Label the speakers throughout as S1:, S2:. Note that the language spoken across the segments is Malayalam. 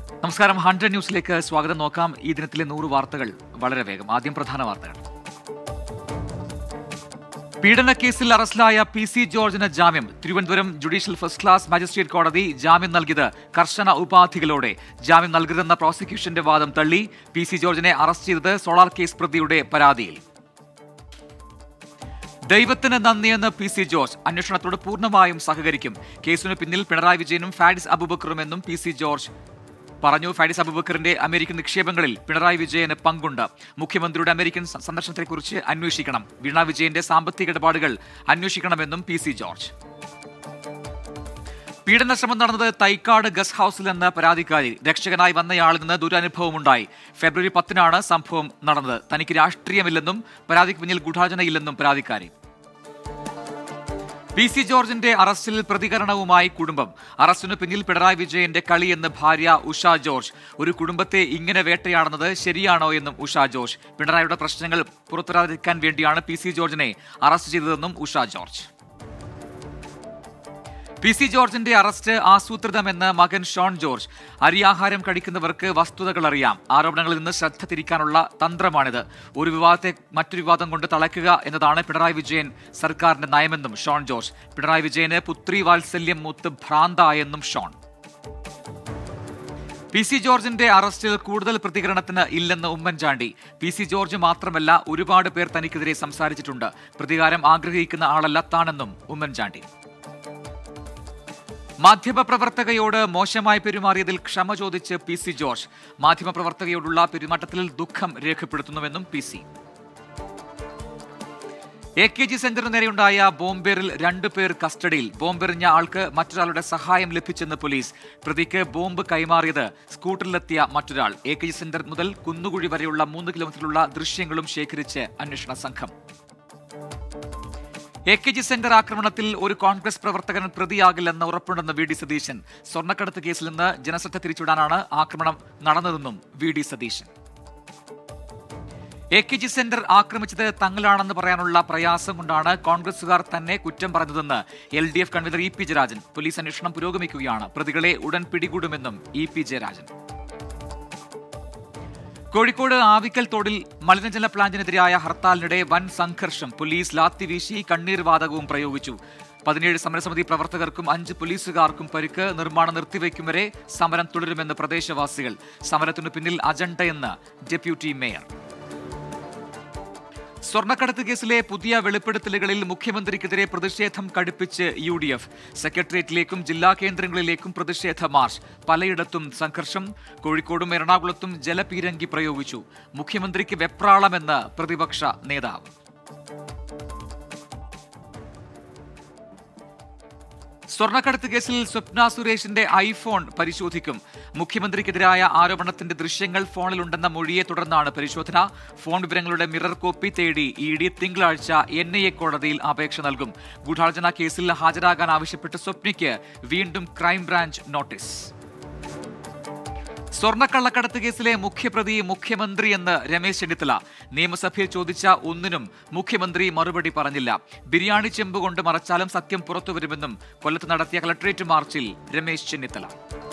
S1: നമസ്കാരം ഹൺഡ്രഡ് ന്യൂസിലേക്ക് സ്വാഗതം നോക്കാം ഈ ദിനത്തിലെ നൂറ് വാർത്തകൾ വളരെ വേഗം ആദ്യം പ്രധാന വാർത്തകൾ പീഡനക്കേസിൽ അറസ്റ്റിലായ പി സി ജോർജിന് ജാമ്യം Thiruvananthapuram judicial first class magistrate കോടതി ജാമ്യം നൽകിയത് കർശന ഉപാധികളോടെ ജാമ്യം നൽകരുതെന്ന പ്രോസിക്യൂഷന്റെ വാദം തള്ളി പി സി ജോർജിനെ അറസ്റ്റ് ചെയ്തത് സോളാർ കേസ് പ്രതിയുടെ പരാതിയിൽ ദൈവത്തിന് നന്ദിയെന്ന് പി സി ജോർജ് അന്വേഷണത്തോട് പൂർണ്ണമായും സഹകരിക്കും കേസിന് പിന്നിൽ പിണറായി വിജയനും ഫാഡിസ് അബുബക്കറുമെന്നും പി സി ജോർജ് പറഞ്ഞു ഫാഡിസ് അബുബക്കറിന്റെ അമേരിക്കൻ നിക്ഷേപങ്ങളിൽ പിണറായി വിജയന് പങ്കുണ്ട് മുഖ്യമന്ത്രിയുടെ അമേരിക്കൻ സ- സന്ദർശനത്തെക്കുറിച്ച് അന്വേഷിക്കണം വീണ വിജയന്റെ സാമ്പത്തിക ഇടപാടുകൾ അന്വേഷിക്കണമെന്നും പി സി ജോർജ് പീഡന ശ്രമം നടന്നത് തൈക്കാട് ഗസ്റ്റ് ഹൌസിലെന്ന് പരാതിക്കാരി രക്ഷകനായി വന്നയാളിൽ നിന്ന് ദുരനുഭവമുണ്ടായി ഫെബ്രുവരി പത്തിനാണ് സംഭവം നടന്നത് തനിക്ക് രാഷ്ട്രീയമില്ലെന്നും പരാതിക്ക് പിന്നിൽ ഗൂഢാചരണയില്ലെന്നും പരാതിക്കാരി പി സി ജോർജിന്റെ അറസ്റ്റിൽ പ്രതികരണവുമായി കുടുംബം അറസ്റ്റിനു പിന്നിൽ പിണറായി വിജയന്റെ കളിയെന്ന് ഭാര്യ ഉഷ ജോർജ് ഒരു കുടുംബത്തെ ഇങ്ങനെ വേട്ടയാടുന്നത് ശരിയാണോ എന്നും ഉഷ ജോർജ് പിണറായിയുടെ പ്രശ്നങ്ങൾ പുറത്തുവരാതിരിക്കാൻ വേണ്ടിയാണ് പി സി ജോർജിനെ അറസ്റ്റ് ചെയ്തതെന്നും ഉഷ ജോർജ് പി സി ജോർജിന്റെ അറസ്റ്റ് ആസൂത്രിതമെന്ന് മകൻ ഷോൺ ജോർജ് അരിയാഹാരം കഴിക്കുന്നവർക്ക് വസ്തുതകൾ അറിയാം ആരോപണങ്ങളിൽ നിന്ന് ശ്രദ്ധ തിരിക്കാനുള്ള തന്ത്രമാണിത് ഒരു വിവാദത്തെ മറ്റൊരു വിവാദം കൊണ്ട് തളയ്ക്കുക എന്നതാണ് പിണറായി വിജയൻ സർക്കാരിന്റെ നയമെന്നും ഷോൺ ജോർജ് പിണറായി വിജയന് പുത്രി വാത്സല്യം മൂത്ത് ഭ്രാന്തായെന്നും ഷോൺ പി സി ജോർജിന്റെ അറസ്റ്റിൽ കൂടുതൽ പ്രതികരണത്തിന് ഇല്ലെന്ന് ഉമ്മൻചാണ്ടി പി സി ജോർജ് മാത്രമല്ല ഒരുപാട് പേർ തനിക്കെതിരെ സംസാരിച്ചിട്ടുണ്ട് പ്രതികാരം ആഗ്രഹിക്കുന്ന ആളല്ല താനെന്നും ഉമ്മൻചാണ്ടി മാധ്യമപ്രവർത്തകയോട് മോശമായി പെരുമാറിയതിൽ ക്ഷമ ചോദിച്ച് പി സി ജോർജ് മാധ്യമപ്രവർത്തകയോടുള്ള പെരുമാറ്റത്തിൽ ദുഃഖം രേഖപ്പെടുത്തുന്നുവെന്നും P C A K G സെന്ററിന് നേരെയുണ്ടായ ബോംബേറിൽ രണ്ടുപേർ കസ്റ്റഡിയിൽ ബോംബെറിഞ്ഞ ആൾക്ക് മറ്റൊരാളുടെ സഹായം ലഭിച്ചെന്ന് പോലീസ് പ്രതിക്ക് ബോംബ് കൈമാറിയത് സ്കൂട്ടറിലെത്തിയ മറ്റൊരാൾ എ കെ ജി സെന്റർ മുതൽ കുന്നുകുഴി വരെയുള്ള മൂന്ന് കിലോമീറ്ററിലുള്ള ദൃശ്യങ്ങളും ശേഖരിച്ച് അന്വേഷണ സംഘം എ കെ ജി സെന്റർ ആക്രമണത്തിൽ ഒരു കോൺഗ്രസ് പ്രവർത്തകൻ പ്രതിയാകില്ലെന്ന് ഉറപ്പുണ്ടെന്ന് വി ഡി സതീശൻ സ്വർണ്ണക്കടത്ത് കേസിൽ നിന്ന് ജനശ്രദ്ധ തിരിച്ചുവിടാനാണ് ആക്രമണം നടന്നതെന്നും V D Satheesan A K G centre ആക്രമിച്ചത് തങ്ങളാണെന്ന് പറയാനുള്ള പ്രയാസം കൊണ്ടാണ് കോൺഗ്രസുകാർ തന്നെ കുറ്റം പറഞ്ഞതെന്ന് L D F convener E P Jayarajan police അന്വേഷണം പുരോഗമിക്കുകയാണ് പ്രതികളെ ഉടൻ പിടികൂടുമെന്നും ഇ പി ജയരാജൻ കോഴിക്കോട് ആവിക്കൽ തോടിൽ മലിനജല പ്ലാന്റിനെതിരായ ഹർത്താലിനിടെ വൻ സംഘർഷം പോലീസ് ലാത്തി വീശി കണ്ണീർ വാതകവും പ്രയോഗിച്ചു പതിനേഴ് സമരസമിതി പ്രവർത്തകർക്കും അഞ്ച് പോലീസുകാർക്കും പരിക്ക് നിർമ്മാണം നിർത്തിവെക്കും വരെ സമരം തുടരുമെന്ന് പ്രദേശവാസികൾ സമരത്തിനു പിന്നിൽ അജണ്ടയെന്ന് ഡെപ്യൂട്ടി മേയർ സ്വർണ്ണക്കടത്ത് കേസിലെ പുതിയ വെളിപ്പെടുത്തലുകളിൽ മുഖ്യമന്ത്രിക്കെതിരെ പ്രതിഷേധം കടുപ്പിച്ച് യു ഡി എഫ് സെക്രട്ടേറിയറ്റിലേക്കും ജില്ലാ കേന്ദ്രങ്ങളിലേക്കും പ്രതിഷേധ മാർച്ച് പലയിടത്തും സംഘർഷം കോഴിക്കോടും എറണാകുളത്തും ജലപീരങ്കി പ്രയോഗിച്ചു മുഖ്യമന്ത്രിക്ക് വെപ്രാളമെന്ന് പ്രതിപക്ഷ നേതാവ് സ്വർണ്ണക്കടത്ത് കേസിൽ സ്വപ്ന സുരേഷിന്റെ ഐഫോൺ പരിശോധിക്കും മുഖ്യമന്ത്രിക്കെതിരായ ആരോപണത്തിന്റെ ദൃശ്യങ്ങൾ ഫോണിലുണ്ടെന്ന മൊഴിയെ തുടർന്നാണ് പരിശോധന ഫോൺ വിവരങ്ങളുടെ മിറർ കോപ്പി തേടി ഇ ഡി തിങ്കളാഴ്ച എൻ ഐ എ കോടതിയിൽ അപേക്ഷ നൽകും ഗൂഢാലോചന കേസിൽ ഹാജരാകാൻ ആവശ്യപ്പെട്ട് സ്വപ്നയ്ക്ക് വീണ്ടും ക്രൈംബ്രാഞ്ച് നോട്ടീസ് സ്വർണ്ണക്കള്ളക്കടത്ത് കേസിലെ മുഖ്യപ്രതി മുഖ്യമന്ത്രി എന്ന് രമേശ് ചെന്നിത്തല നിയമസഭയിൽ ചോദിച്ച ഒന്നിനും മുഖ്യമന്ത്രി മറുപടി പറഞ്ഞില്ല ബിരിയാണി ചെമ്പ് കൊണ്ട് മറച്ചാലും സത്യം പുറത്തുവരുമെന്നും കൊല്ലത്ത് നടത്തിയ കളക്ടറേറ്റ് മാർച്ചിൽ രമേശ് ചെന്നിത്തല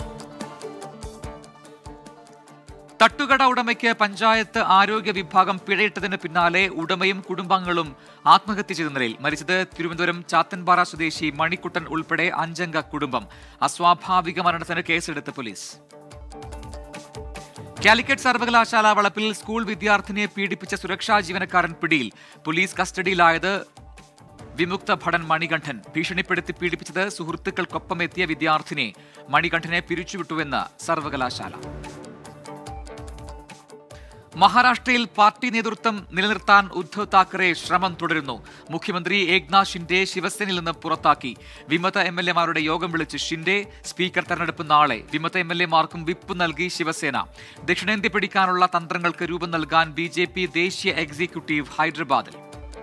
S1: തട്ടുകട ഉടമയ്ക്ക് പഞ്ചായത്ത് ആരോഗ്യ വിഭാഗം പിഴയിട്ടതിന് പിന്നാലെ ഉടമയും കുടുംബാംഗങ്ങളും ആത്മഹത്യ ചെയ്ത നിലയിൽ മരിച്ചത് തിരുവനന്തപുരം ചാത്തൻപാറ സ്വദേശി മണിക്കുട്ടൻ ഉൾപ്പെടെ അഞ്ചംഗ കുടുംബം അസ്വാഭാവിക മരണത്തിന് കേസെടുത്ത് പോലീസ് കാലിക്കറ്റ് സർവകലാശാല വളപ്പിൽ സ്കൂൾ വിദ്യാർത്ഥിനിയെ പീഡിപ്പിച്ച സുരക്ഷാ ജീവനക്കാരൻ പിടിയിൽ പോലീസ് കസ്റ്റഡിയിലായത് വിമുക്ത ഭടൻ മണികണ്ഠൻ ഭീഷണിപ്പെടുത്തി പീഡിപ്പിച്ചത് സുഹൃത്തുക്കൾക്കൊപ്പം എത്തിയ വിദ്യാർത്ഥിനെ മണികണ്ഠനെ പിരിച്ചുവിട്ടുവെന്ന് സർവകലാശാല മഹാരാഷ്ട്രയിൽ പാർട്ടി നേതൃത്വം നിലനിർത്താൻ ഉദ്ധവ് താക്കറെ ശ്രമം തുടരുന്നു മുഖ്യമന്ത്രി ഏക്നാഥ് ഷിൻഡെ ശിവസേനയിൽ നിന്ന് പുറത്താക്കി വിമത എം എൽ എമാരുടെ യോഗം വിളിച്ച് ഷിൻഡെ സ്പീക്കർ തെരഞ്ഞെടുപ്പ് നാളെ വിമത എം എൽ എമാർക്കും വിപ്പ് നൽകി ശിവസേന ദക്ഷിണേന്ത്യ പിടിക്കാനുള്ള തന്ത്രങ്ങൾക്ക് രൂപം നൽകാൻ ബി ജെ പി ദേശീയ എക്സിക്യൂട്ടീവ് ഹൈദരാബാദിൽ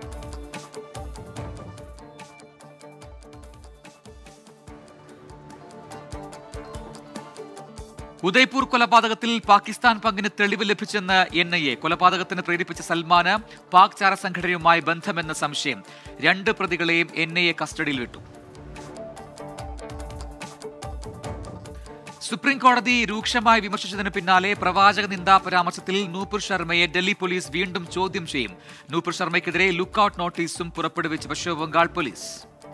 S1: ഉദയ്പൂർ കൊലപാതകത്തിൽ പാകിസ്ഥാൻ പങ്കിന് തെളിവ് ലഭിച്ചെന്ന് എൻ ഐ എ കൊലപാതകത്തിന് പ്രേരിപ്പിച്ച സൽമാന് പാക് ചാരസംഘടനയുമായി ബന്ധമെന്ന സംശയം രണ്ട് പ്രതികളെയും എൻ ഐ എ കസ്റ്റഡിയിൽ വിട്ടു സുപ്രീം കോടതി രൂക്ഷമായി വിമർശിച്ചതിന് പിന്നാലെ പ്രവാചക നിന്ദാ പരാമർശത്തിൽ നൂപുർ ശർമ്മയെ ഡൽഹി പോലീസ് വീണ്ടും ചോദ്യം ചെയ്യും നൂപുർ ശർമ്മയ്ക്കെതിരെ ലുക്കൌട്ട് നോട്ടീസും പുറപ്പെടുവിച്ച് പശ്ചിമ ബംഗാൾ പോലീസ്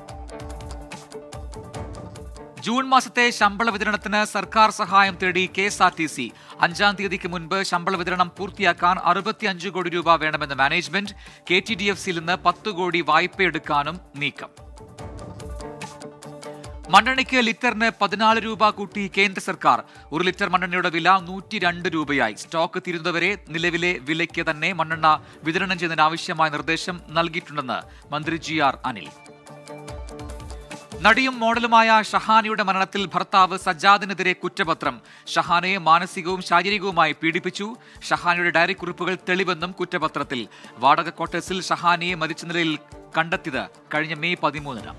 S1: ജൂൺ മാസത്തെ ശമ്പള വിതരണത്തിന് സർക്കാർ സഹായം തേടി K S R T C അഞ്ചാം തീയതിക്ക് മുൻപ് ശമ്പള വിതരണം പൂർത്തിയാക്കാൻ അറുപത്തിയഞ്ച് കോടി രൂപ വേണമെന്ന് management K T D F സിയിൽ നിന്ന് പത്ത് കോടി വായ്പയെടുക്കാനും നീക്കം മണ്ണെണ്ണയ്ക്ക് ലിറ്ററിന് പതിനാല് രൂപ കൂട്ടി കേന്ദ്ര സർക്കാർ ഒരു ലിറ്റർ മണ്ണെണ്ണയുടെ വില നൂറ്റി രണ്ട് രൂപയായി സ്റ്റോക്ക് തീരുന്നവരെ നിലവിലെ വിലയ്ക്ക് തന്നെ മണ്ണെണ്ണ വിതരണം ചെയ്യുന്നതിന് ആവശ്യമായ നിർദ്ദേശം നൽകിയിട്ടുണ്ടെന്ന് മന്ത്രി ജി ആർ അനിൽ നടിയും മോഡലുമായ ഷഹാനയുടെ മരണത്തിൽ ഭർത്താവ് സജ്ജാദിനെതിരെ കുറ്റപത്രം ഷഹാനയെ മാനസികവും ശാരീരികവുമായി പീഡിപ്പിച്ചു ഷഹാനയുടെ ഡയറി കുറിപ്പുകൾ തെളിവെന്നും കുറ്റപത്രത്തിൽ വാടക ക്വാർട്ടേഴ്സിൽ ഷഹാനയെ മരിച്ച നിലയിൽ കണ്ടെത്തിയത് കഴിഞ്ഞ മെയ് പതിമൂന്നിന്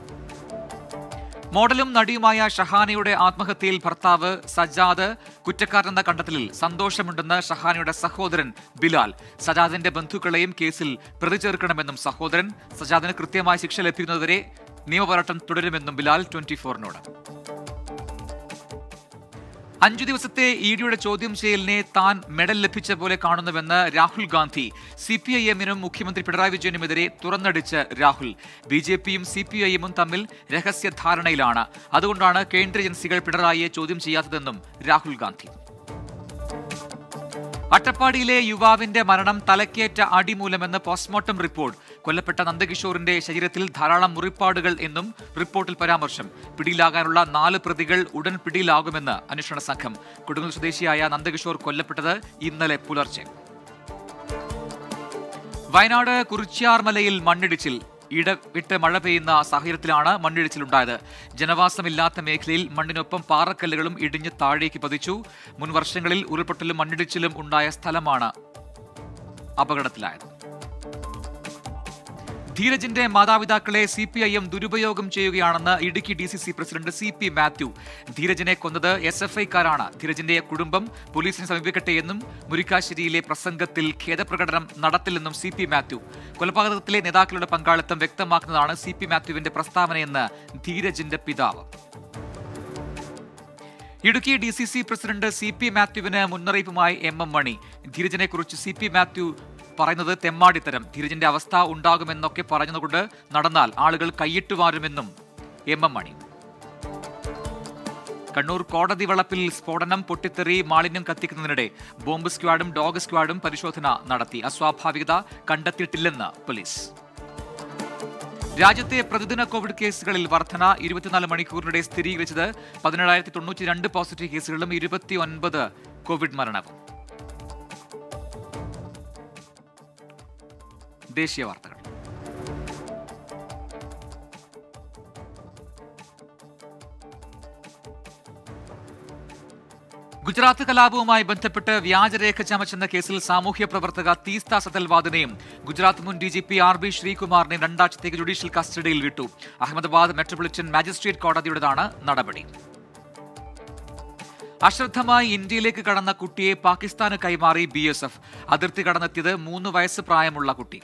S1: മോഡലും നടിയുമായ ഷഹാനയുടെ ആത്മഹത്യയിൽ ഭർത്താവ് സജാദ് കുറ്റക്കാരനെന്ന കണ്ടെത്തലിൽ സന്തോഷമുണ്ടെന്ന് ഷഹാനയുടെ സഹോദരൻ ബിലാൽ സജാദിന്റെ ബന്ധുക്കളെയും കേസിൽ പ്രതി ചേർക്കണമെന്നും സഹോദരൻ സജാദിന് കൃത്യമായ ശിക്ഷ ലഭിക്കുന്നതുവരെ നിയമപോരാട്ടം തുടരുമെന്നും ബിലാൽ ട്വന്റി ഫോറിനോട് അഞ്ചു ദിവസത്തെ ഇ ഡിയുടെ ചോദ്യം ചെയ്യലിനെ താൻ മെഡൽ ലഭിച്ച പോലെ കാണുന്നുവെന്ന് Rahul Gandhi C P I എമ്മിനും മുഖ്യമന്ത്രി പിണറായി വിജയനുമെതിരെ തുറന്നടിച്ച് രാഹുൽ ബി ജെ പിയും സി പി ഐ എമ്മും തമ്മിൽ രഹസ്യ ധാരണയിലാണ് അതുകൊണ്ടാണ് കേന്ദ്ര ഏജൻസികൾ പിണറായിയെ ചോദ്യം ചെയ്യാത്തതെന്നും രാഹുൽ ഗാന്ധി അട്ടപ്പാടിയിലെ യുവാവിന്റെ മരണം തലക്കേറ്റ അടിമൂലമെന്ന് പോസ്റ്റ്മോർട്ടം റിപ്പോർട്ട് കൊല്ലപ്പെട്ട നന്ദകിഷോറിന്റെ ശരീരത്തിൽ ധാരാളം മുറിപ്പാടുകൾ എന്നും റിപ്പോർട്ടിൽ പരാമർശം പിടിയിലാകാനുള്ള നാല് പ്രതികൾ ഉടൻ പിടിയിലാകുമെന്ന് അന്വേഷണ സംഘം കൊടുങ്ങൽ സ്വദേശിയായ നന്ദകിഷോർ കൊല്ലപ്പെട്ടത് ഇന്നലെ പുലർച്ചെ വയനാട് കുറിച്യാർമലയിൽ മണ്ണിടിച്ചിൽ ഇടവിട്ട് മഴ പെയ്യുന്ന സാഹചര്യത്തിലാണ് മണ്ണിടിച്ചിലുണ്ടായത് ജനവാസമില്ലാത്ത മേഖലയിൽ മണ്ണിനൊപ്പം പാറക്കല്ലുകളും ഇടിഞ്ഞ് താഴേക്ക് പതിച്ചു മുൻ വർഷങ്ങളിൽ ഉരുൾപൊട്ടലും മണ്ണിടിച്ചിലും ഉണ്ടായ സ്ഥലമാണ് അപകടത്തിലായത് ധീരജിന്റെ മാതാപിതാക്കളെ സി പി ഐ എം ദുരുപയോഗം ചെയ്യുകയാണെന്ന് Idukki D C C president C P Mathew ധീരജിനെ കൊന്നത് എസ് എഫ് ഐക്കാരാണ് ധീരജിന്റെ കുടുംബം പോലീസിനെ സമീപിക്കട്ടെ എന്നും മുരിക്കാശ്ശേരിയിലെ പ്രസംഗത്തിൽ ഖേദപ്രകടനം നടത്തില്ലെന്നും സി പി മാത്യു കൊലപാതകത്തിലെ നേതാക്കളുടെ പങ്കാളിത്തം വ്യക്തമാക്കുന്നതാണ് സി പി മാത്യുവിന്റെ പ്രസ്താവനയെന്ന് ധീരജിന്റെ പിതാവ് Idukki D C C president C P മാത്യുവിന് മുന്നറിയിപ്പുമായി എം എം മണി ധീരജിനെ കുറിച്ച് സി പി മാത്യു പറയുന്നത് തെമ്മാടിത്തരം ധീരജിന്റെ അവസ്ഥ ഉണ്ടാകുമെന്നൊക്കെ പറഞ്ഞതുകൊണ്ട് നടന്നാൽ ആളുകൾ കൈയിട്ട് വാരുമെന്നും എം എം മണി കണ്ണൂർ കോടതി വളപ്പിൽ സ്ഫോടനം പൊട്ടിത്തെറി മാലിന്യം കത്തിക്കുന്നതിനിടെ ബോംബ് സ്ക്വാഡും ഡോഗ് സ്ക്വാഡും പരിശോധന നടത്തി അസ്വാഭാവികത കണ്ടെത്തിയിട്ടില്ലെന്ന് പോലീസ് രാജ്യത്തെ പ്രതിദിന കോവിഡ് കേസുകളിൽ വർധന ഇരുപത്തിനാല് മണിക്കൂറിനിടെ സ്ഥിരീകരിച്ചത് പതിനേഴായിരത്തി തൊണ്ണൂറ്റി രണ്ട് പോസിറ്റീവ് കേസുകളും ഇരുപത്തി ഒൻപത് കോവിഡ് മരണവും ദേശീയ വാർത്തകൾ ഗുജറാത്ത് കലാപവുമായി ബന്ധപ്പെട്ട് വ്യാജരേഖ ചമച്ചെന്ന കേസിൽ സാമൂഹ്യ പ്രവർത്തക തീസ്ത സതൽവാദിനെയും ഗുജറാത്ത് മുൻ D G P R B ശ്രീകുമാറിനെയും രണ്ടാഴ്ചത്തേക്ക് ജുഡീഷ്യൽ കസ്റ്റഡിയിൽ വിട്ടു അഹമ്മദാബാദ് മെട്രോപൊളിറ്റൻ മാജിസ്ട്രേറ്റ് കോടതിയുടേതാണ് നടപടി അശ്രദ്ധമായി ഇന്ത്യയിലേക്ക് കടന്ന കുട്ടിയെ പാകിസ്ഥാന് കൈമാറി ബി എസ് എഫ് അതിർത്തി കടന്നെത്തിയത് മൂന്ന് വയസ്സ് പ്രായമുള്ള കുട്ടി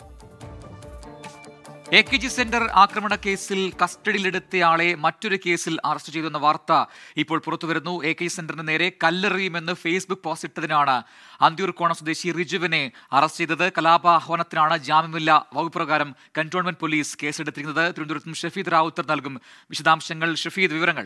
S1: എ കെ ജി സെന്റർ ആക്രമണ കേസിൽ കസ്റ്റഡിയിലെടുത്തയാളെ മറ്റൊരു കേസിൽ അറസ്റ്റ് ചെയ്തെന്ന വാർത്ത ഇപ്പോൾ പുറത്തുവരുന്നു എ കെ ജി സെന്ററിന് നേരെ കല്ലെറിയുമെന്ന് ഫേസ്ബുക്ക് പോസ്റ്റ് ഇട്ടതിനാണ് അന്തിയൂർക്കോണം സ്വദേശി റിജുവിനെ അറസ്റ്റ് ചെയ്തത് കലാപാഹ്വാനത്തിനാണ് ജാമ്യമില്ല വകുപ്പ് പ്രകാരം കന്റോൺമെന്റ് പോലീസ് കേസെടുത്തിരിക്കുന്നത് തിരുവനന്തപുരത്തും ഷഫീദ് റാവുത്തർ നൽകും വിശദാംശങ്ങൾ ഷഫീദ് വിവരങ്ങൾ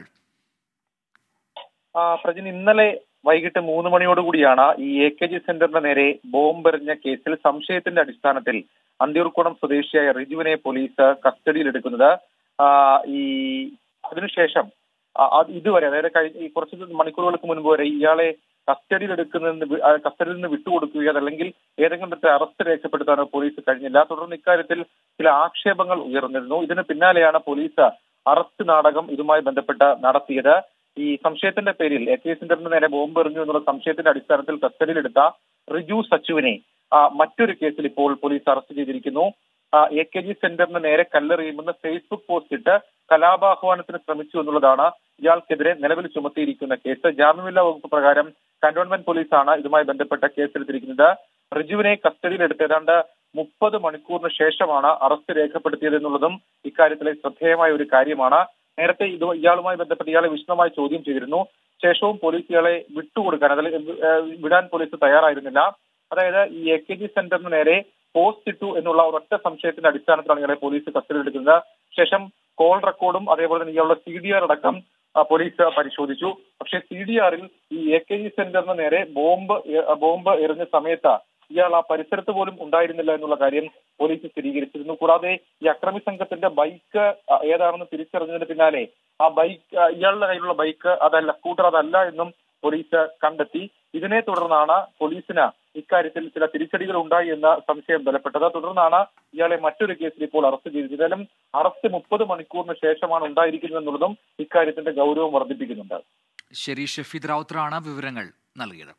S2: പ്രജിൻ ഇന്നലെ വൈകിട്ട് മൂന്ന് മണിയോടുകൂടിയാണ് ഈ എ കെ ജി സെന്ററിന് നേരെ ബോംബെറിഞ്ഞ കേസിൽ സംശയത്തിന്റെ അടിസ്ഥാനത്തിൽ അന്തിയൂർക്കോണം സ്വദേശിയായ റിജുവിനെ പോലീസ് കസ്റ്റഡിയിലെടുക്കുന്നത് ഈ അതിനുശേഷം ഇതുവരെ അതായത് കഴിഞ്ഞ ഈ കുറച്ച് മണിക്കൂറുകൾക്ക് മുൻപ് വരെ ഇയാളെ കസ്റ്റഡിയിൽ എടുക്കുന്നതിന് കസ്റ്റഡിയിൽ നിന്ന് വിട്ടുകൊടുക്കുകയോ അതല്ലെങ്കിൽ ഏതെങ്കിലും തരത്തിൽ അറസ്റ്റ് രേഖപ്പെടുത്താനോ പോലീസ് കഴിഞ്ഞില്ല തുടർന്ന് ഇക്കാര്യത്തിൽ ചില ആക്ഷേപങ്ങൾ ഉയർന്നിരുന്നു ഇതിന് പിന്നാലെയാണ് പോലീസ് അറസ്റ്റ് നാടകം ഇതുമായി ബന്ധപ്പെട്ട് നടത്തിയത് ഈ സംശയത്തിന്റെ പേരിൽ എ കെ സെന്ററിന് നേരെ ബോംബ് എറിഞ്ഞു എന്നുള്ള സംശയത്തിന്റെ അടിസ്ഥാനത്തിൽ കസ്റ്റഡിയിലെടുത്ത റിജു സച്ചുവിനെ മറ്റൊരു കേസിൽ ഇപ്പോൾ പോലീസ് അറസ്റ്റ് ചെയ്തിരിക്കുന്നു എ കെ ജി സെന്ററിന് നേരെ കല്ലെറിയുമെന്ന് ഫേസ്ബുക്ക് പോസ്റ്റ് ഇട്ട് കലാപാഹ്വാനത്തിന് ശ്രമിച്ചു എന്നുള്ളതാണ് ഇയാൾക്കെതിരെ നിലവിൽ ചുമത്തിയിരിക്കുന്ന കേസ് ജാമ്യമില്ലാ വകുപ്പ് പ്രകാരം കന്റോൺമെന്റ് പോലീസാണ് ഇതുമായി ബന്ധപ്പെട്ട കേസെടുത്തിരിക്കുന്നത് റിജുവിനെ കസ്റ്റഡിയിലെടുത്ത് ഏതാണ്ട് മുപ്പത് മണിക്കൂറിന് ശേഷമാണ് അറസ്റ്റ് രേഖപ്പെടുത്തിയത് എന്നുള്ളതും ഇക്കാര്യത്തിലെ ശ്രദ്ധേയമായ ഒരു കാര്യമാണ് നേരത്തെ ഇത് ഇയാളുമായി ബന്ധപ്പെട്ട് ഇയാളെ വിശദമായി ചോദ്യം ചെയ്തിരുന്നു ശേഷവും പോലീസ് ഇയാളെ വിട്ടുകൊടുക്കാൻ അതിൽ വിടാൻ പോലീസ് തയ്യാറായിരുന്നില്ല അതായത് ഈ എ കെ ജി സെന്ററിന് നേരെ പോസ്റ്റ് ഇട്ടു എന്നുള്ള ഒരൊറ്റ സംശയത്തിന്റെ അടിസ്ഥാനത്തിലാണ് ഇയാളെ പോലീസ് കസ്റ്റഡിയിലെടുക്കുന്നത് ശേഷം കോൾ റെക്കോർഡും അതേപോലെ തന്നെ ഇയാളുടെ സി ഡി ആർ അടക്കം ആ, പോലീസ് പരിശോധിച്ചു പക്ഷേ സി ഡി ആറിൽ ഈ എ കെ ജി സെന്ററിന് നേരെ ബോംബ് എ- ബോംബ് എറിഞ്ഞ സമയത്ത് ഇയാൾ ആ പരിസരത്ത് പോലും ഉണ്ടായിരുന്നില്ല എന്നുള്ള കാര്യം പോലീസ് സ്ഥിരീകരിച്ചിരുന്നു കൂടാതെ ഈ അക്രമി സംഘത്തിന്റെ ബൈക്ക് ആ, ഏതാണെന്ന് തിരിച്ചറിഞ്ഞതിന് പിന്നാലെ ആ ബൈക്ക് ആ, ഇയാളുടെ കയ്യിലുള്ള ബൈക്ക് അതല്ല സ്കൂട്ടർ അതല്ല എന്നും പോലീസ് കണ്ടെത്തി ഇതിനെ തുടർന്നാണ് പോലീസിന് ഇക്കാര്യത്തിൽ ചില തിരിച്ചടികൾ ഉണ്ടായി എന്ന സംശയം ബലപ്പെട്ടത് തുടർന്നാണ് ഇയാളെ മറ്റൊരു കേസിൽ ഇപ്പോൾ അറസ്റ്റ് ചെയ്തത് ഏതായാലും അറസ്റ്റ് മുപ്പത് മണിക്കൂറിന് ശേഷമാണ് ഉണ്ടായിരിക്കുന്നത് എന്നുള്ളതും ഇക്കാര്യത്തിന്റെ ഗൗരവം വർദ്ധിപ്പിക്കുന്നുണ്ട്
S1: ശരി ഷഫീദ് റാവുത്തറാണ് വിവരങ്ങൾ നൽകിയത്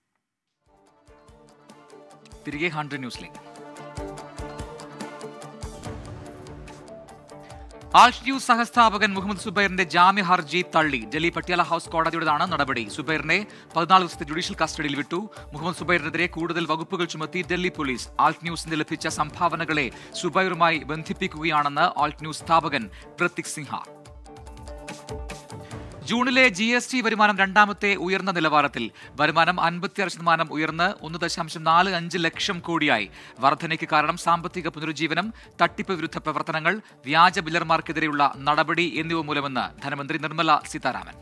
S1: തിരികെ ഹൺഡ്രഡ് ന്യൂസിലേക്ക് ആൾട്ട് ന്യൂസ് സഹസ്ഥാപകൻ മുഹമ്മദ് സുബൈറിന്റെ ജാമ്യ ഹർജി തള്ളി ഡൽഹി പട്യാല ഹൌസ് കോടതിയുടേതാണ് നടപടി സുബൈറിനെ പതിനാല് ദിവസത്തെ ജുഡീഷ്യൽ കസ്റ്റഡിയിൽ വിട്ടു മുഹമ്മദ് സുബൈറിനെതിരെ കൂടുതൽ വകുപ്പുകൾ ചുമത്തി ഡൽഹി പോലീസ് ആൾട്ട് ന്യൂസിന് ലഭിച്ച സംഭാവനകളെ സുബൈറുമായി ബന്ധിപ്പിക്കുകയാണെന്ന് ആൾട്ട് ന്യൂസ് സ്ഥാപകൻ പ്രത്തിക് സിൻഹ ജൂണിലെ ജി എസ് ടി വരുമാനം രണ്ടാമത്തെ ഉയർന്ന നിലവാരത്തിൽ വരുമാനം അൻപത്തിയാറ് ശതമാനം ഉയർന്ന് ഒന്ന് ദശാംശം നാല് അഞ്ച് ലക്ഷം കോടിയായി വർധനയ്ക്ക് കാരണം സാമ്പത്തിക പുനരുജ്ജീവനം തട്ടിപ്പ് വിരുദ്ധ പ്രവർത്തനങ്ങൾ വ്യാജ ബില്ലർമാർക്കെതിരെയുള്ള നടപടി എന്നിവ മൂലമെന്ന് ധനമന്ത്രി നിർമ്മല സീതാരാമൻ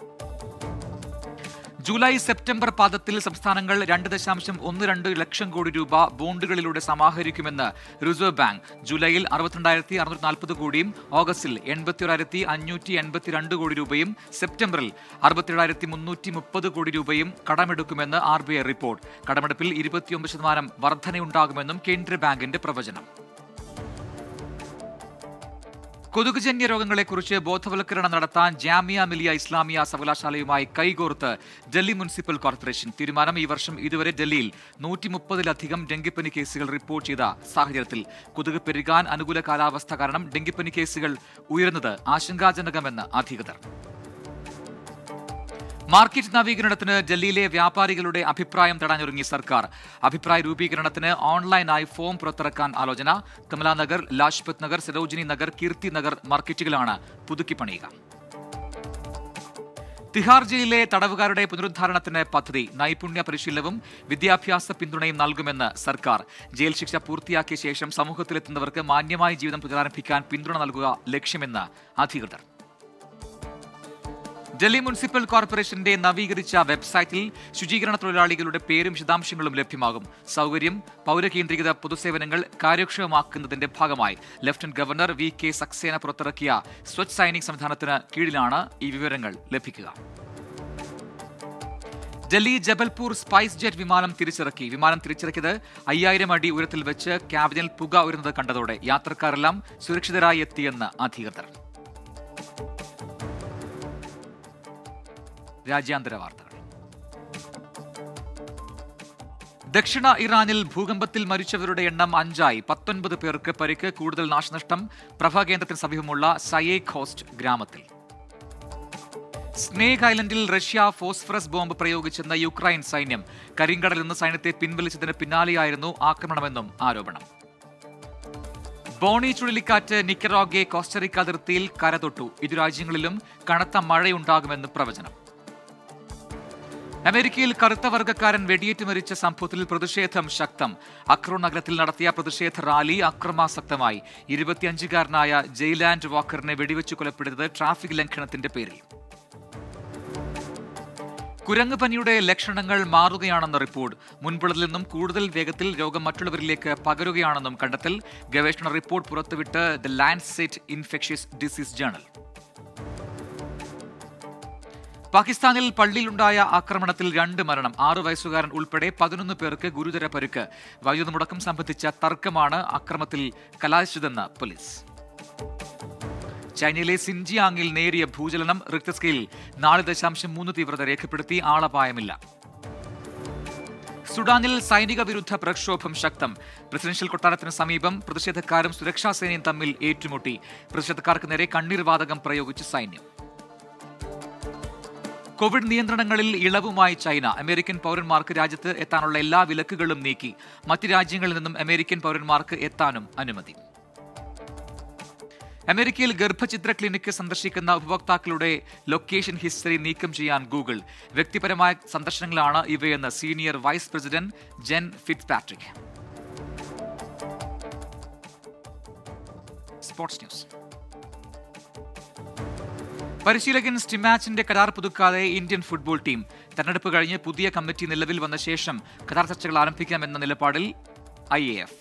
S1: ജൂലൈ സെപ്റ്റംബർ പാദത്തിൽ സംസ്ഥാനങ്ങൾ രണ്ട് ദശാംശം ഒന്ന് രണ്ട് ലക്ഷം കോടി രൂപ ബോണ്ടുകളിലൂടെ സമാഹരിക്കുമെന്ന് റിസർവ് ബാങ്ക് ജൂലൈയിൽ അറുപത്തിരണ്ടായിരത്തി അറുന്നൂറ്റി നാൽപ്പത് കോടിയും ഓഗസ്റ്റിൽ എൺപത്തിയൊരായിരത്തി അഞ്ഞൂറ്റി എൺപത്തിരണ്ട് കോടി രൂപയും സെപ്റ്റംബറിൽ അറുപത്തിയേഴായിരത്തി മുന്നൂറ്റി മുപ്പത് കോടി രൂപയും കടമെടുക്കുമെന്ന് ആർ ബി ഐ റിപ്പോർട്ട് കടമെടുപ്പിൽ ഇരുപത്തിയൊമ്പത് ശതമാനം വർധനയുണ്ടാകുമെന്നും കേന്ദ്ര ബാങ്കിന്റെ പ്രവചനം കൊതുകുജന്യ രോഗങ്ങളെക്കുറിച്ച് ബോധവൽക്കരണം നടത്താൻ ജാമിയ മിലിയ ഇസ്ലാമിയ സർവകലാശാലയുമായി കൈകോർത്ത് ഡൽഹി മുനിസിപ്പൽ കോർപ്പറേഷൻ തീരുമാനം ഈ വർഷം ഇതുവരെ ഡൽഹിയിൽ നൂറ്റി മുപ്പതിലധികം ഡെങ്കിപ്പനി കേസുകൾ റിപ്പോർട്ട് ചെയ്ത സാഹചര്യത്തിൽ കൊതുക് പെരുകാൻ അനുകൂല കാലാവസ്ഥ കാരണം ഡെങ്കിപ്പനി കേസുകൾ ഉയരുന്നത് ആശങ്കാജനകമെന്ന് അധികൃതർ മാർക്കറ്റ് നവീകരണത്തിന് ഡൽഹിയിലെ വ്യാപാരികളുടെ അഭിപ്രായം തേടാനൊരുങ്ങി സർക്കാർ അഭിപ്രായ രൂപീകരണത്തിന് ഓൺലൈനായി ഫോം പുറത്തിറക്കാൻ ആലോചന കമലാനഗർ ലാജ്പത് നഗർ സരോജിനി നഗർ കീർത്തി നഗർ മാർക്കറ്റുകളാണ് പുതുക്കി പണിയുക തിഹാർ ജയിലിലെ തടവുകാരുടെ പുനരുദ്ധാരണത്തിന് പദ്ധതി നൈപുണ്യ പരിശീലനവും വിദ്യാഭ്യാസ പിന്തുണയും നൽകുമെന്ന് സർക്കാർ ജയിൽ ശിക്ഷ പൂർത്തിയാക്കിയ ശേഷം സമൂഹത്തിലെത്തുന്നവർക്ക് മാന്യമായ ജീവിതം പുനരാരംഭിക്കാൻ പിന്തുണ നൽകുക ലക്ഷ്യമെന്ന് അധികൃതർ ഡൽഹി മുനിസിപ്പൽ കോർപ്പറേഷന്റെ നവീകരിച്ച വെബ്സൈറ്റിൽ ശുചീകരണ തൊഴിലാളികളുടെ പേരും വിശദാംശങ്ങളും ലഭ്യമാകും സൗകര്യം പൗരകേന്ദ്രീകൃത പൊതുസേവനങ്ങൾ കാര്യക്ഷമമാക്കുന്നതിന്റെ ഭാഗമായി lieutenant governor V K Saxena പുറത്തിറക്കിയ സ്വച്ഛ് സൈനിക് സംവിധാനത്തിന് കീഴിലാണ് ഈ വിവരങ്ങൾ ലഭിക്കുക ഡൽഹി ജബൽപൂർ സ്പൈസ് ജെറ്റ് വിമാനം തിരിച്ചിറക്കി വിമാനം തിരിച്ചിറക്കിയത് അയ്യായിരം അടി ഉയരത്തിൽ വെച്ച് ക്യാബിനിൽ പുക ഉയരുന്നത് കണ്ടതോടെ യാത്രക്കാരെല്ലാം സുരക്ഷിതരായി എത്തിയെന്ന് അധികൃതർ രാജ്യാന്തര വാർത്തകൾ ദക്ഷിണ ഇറാനിൽ ഭൂകമ്പത്തിൽ മരിച്ചവരുടെ എണ്ണം അഞ്ചായി പത്തൊൻപത് പേർക്ക് പരിക്ക് കൂടുതൽ നാശനഷ്ടം പ്രഭാകേന്ദ്രത്തിന് സമീപമുള്ള സയേക് ഹോസ്റ്റ് ഗ്രാമത്തിൽ സ്നേക് ഐലൻഡിൽ റഷ്യ ഫോസ്ഫറസ് ബോംബ് പ്രയോഗിച്ചെന്ന യുക്രൈൻ സൈന്യം കരിങ്കടലിൽ നിന്ന് സൈന്യത്തെ പിൻവലിച്ചതിന് പിന്നാലെയായിരുന്നു ആക്രമണമെന്നും ആരോപണം ബോണി ചുഴലിക്കാറ്റ് നിക്കറോഗെ കോസ്റ്ററിക്ക അതിർത്തിയിൽ കരതൊട്ടു ഇരു രാജ്യങ്ങളിലും കനത്ത മഴയുണ്ടാകുമെന്ന് പ്രവചനം അമേരിക്കയിൽ കറുത്ത വർഗ്ഗക്കാരൻ വെടിയേറ്റ് മരിച്ച സംഭവത്തിൽ പ്രതിഷേധം ശക്തം അക്രോ നഗരത്തിൽ നടത്തിയ പ്രതിഷേധ റാലി അക്രമാസക്തമായി ഇരുപത്തിയഞ്ചുകാരനായ ജെയ്ലാൻഡ് വാക്കറിനെ വെടിവെച്ച് കൊലപ്പെടുത്തത് ട്രാഫിക് ലംഘനത്തിന്റെ പേരിൽ കുരങ്ങ് പനിയുടെ ലക്ഷണങ്ങൾ മാറുകയാണെന്ന റിപ്പോർട്ട് മുൻപുള്ളതിൽ നിന്നും കൂടുതൽ വേഗത്തിൽ രോഗം മറ്റുള്ളവരിലേക്ക് പകരുകയാണെന്നും കണ്ടെത്തൽ ഗവേഷണ റിപ്പോർട്ട് പുറത്തുവിട്ട് the Lancet infectious disease journal പാകിസ്ഥാനിൽ പള്ളിയിലുണ്ടായ ആക്രമണത്തിൽ രണ്ട് മരണം ആറു വയസ്സുകാരൻ ഉൾപ്പെടെ പതിനൊന്ന് പേർക്ക് ഗുരുതര പരുക്ക് വൈദ്യുത മുടക്കം സംബന്ധിച്ച തർക്കമാണ് അക്രമത്തിൽ കലാശിച്ചതെന്ന് പോലീസ് ചൈനയിലെ സിൻജിയാങ്ങിൽ നേരിയ ഭൂചലനം റിക്ടർ സ്കെയിലിൽ നാല് ദശാംശം മൂന്ന് തീവ്രത രേഖപ്പെടുത്തി ആളപായമില്ല സുഡാനിൽ സൈനിക വിരുദ്ധ പ്രക്ഷോഭം ശക്തം പ്രസിഡൻഷ്യൽ കൊട്ടാരത്തിന് സമീപം പ്രതിഷേധക്കാരും സുരക്ഷാ സേനയും തമ്മിൽ ഏറ്റുമുട്ടി പ്രതിഷേധക്കാർക്ക് നേരെ കണ്ണീർ വാതകം പ്രയോഗിച്ച് സൈന്യം കോവിഡ് നിയന്ത്രണങ്ങളിൽ ഇളവുമായി ചൈന അമേരിക്കൻ പൗരന്മാർക്ക് രാജ്യത്ത് എത്താനുള്ള എല്ലാ വിലക്കുകളും നീക്കി മറ്റ് രാജ്യങ്ങളിൽ നിന്നും അമേരിക്കൻ പൗരന്മാർക്ക് എത്താനും അനുമതി അമേരിക്കയിൽ ഗർഭചിത്ര ക്ലിനിക്ക് സന്ദർശിക്കുന്ന ഉപഭോക്താക്കളുടെ ലൊക്കേഷൻ ഹിസ്റ്ററി നീക്കം ചെയ്യാൻ ഗൂഗിൾ വ്യക്തിപരമായ സന്ദർശനങ്ങളാണ് ഇവയെന്ന് senior vice president Jen Fitzpatrick sports news പരിശീലകൻ സ്റ്റിമാച്ചിന്റെ കരാർ പുതുക്കാതെ ഇന്ത്യൻ ഫുട്ബോൾ ടീം തെരഞ്ഞെടുപ്പ് കഴിഞ്ഞ് പുതിയ കമ്മിറ്റി നിലവിൽ വന്ന ശേഷം കരാർ ചർച്ചകൾ ആരംഭിക്കാമെന്ന നിലപാടിൽ ഐ എ എഫ്